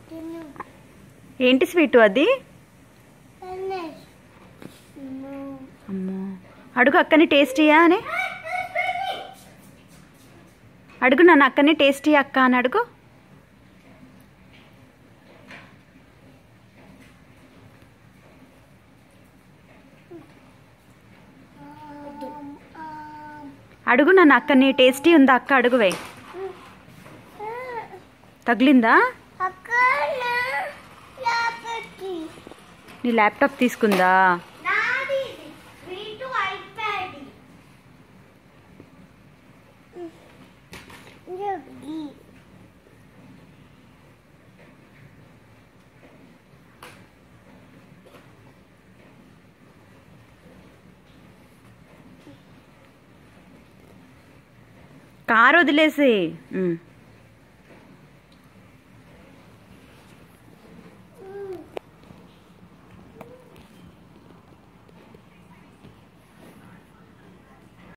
తిను ఏంటి స్వీటు అది ఫినిష్ నో అమ్మో అడుగు అక్కని టేస్టీయా అని అడుగు నన్ను అక్కని టేస్టీ అక్క అని అడుగు అడుగు నన్ను అక్కని టేస్టీ ఉందా అక్క అడుగువే తగిలిందా అక్కడ లాపకి నీ ల్యాప్టాప్ తీసుకుందా నాది వీటు ఐప్యాడ్ జగ్గి కారు వదిలేసి ఉమ్.